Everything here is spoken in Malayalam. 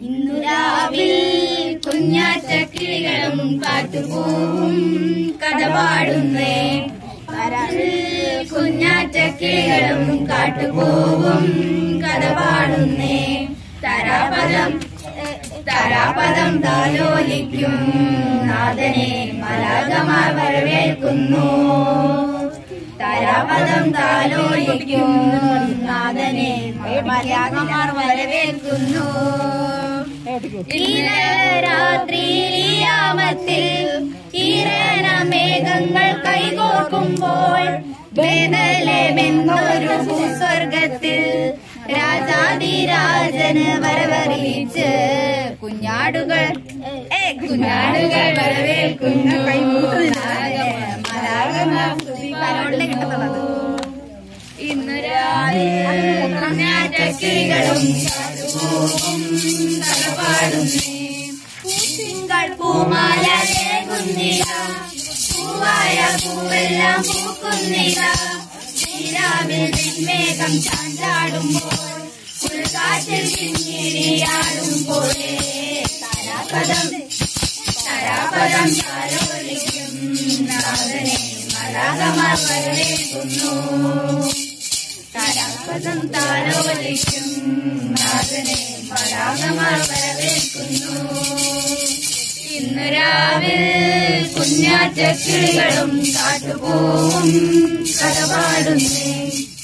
ഇന്നു രാവിൽ കുഞ്ഞാറ്റക്കിളികളും കാട്ടുപോവും കഥ പാടുന്നേ കരളിൽ കുഞ്ഞാറ്റക്കിളികളും കാട്ടുപോവും കഥ പാടുന്നേ തരാപദം തരാപദം താലോലിക്കും നാഥനെ മലാകമാർ വരവേൽക്കുന്നു താരാപദം താലോലിക്കും നാഥനെ മലാകമാർ വരവേൽക്കുന്നു രാത്രിയാമത്തിൽ ഈരന മേഘങ്ങൾ കൈകോർക്കുമ്പോൾ വേദലമെന്നൊരു ഭൂസ്വർഗത്തിൽ രാജാതിരാജന് വരവറിയിച്ച് കുഞ്ഞാടുകൾ ഏ കുഞ്ഞാടുകൾ വരവേൽക്കുന്നു മലാകമാരുടെ കിട്ടുന്നത് ഇന്ന് രാവിലെയും തലപാടുന്നേ പൂത്തിങ്കൾ പൂമാലകുന്നില്ല പൂവായ പൂവെല്ലാം പൂക്കുന്നില്ല ശ്രീരാവിൽ മേഘം ചാഞ്ചാടുമ്പോൾ ഉൾക്കാറ്റിൽ പിന്നിരിയാടുമ്പോൾ താരാപദം താരാപദം താരോലിക്കും നാഥനെ മലാകമാർ വരവേൽക്കുന്നു താരാപദം താരോലിക്കും നാഥനെ മലാകമാർ വരവേൽക്കുന്നു ഇന്ന് രാവിൽ കുഞ്ഞാറ്റക്കിളികളും കാട്ടുപോവും കഥ പാടുന്നേ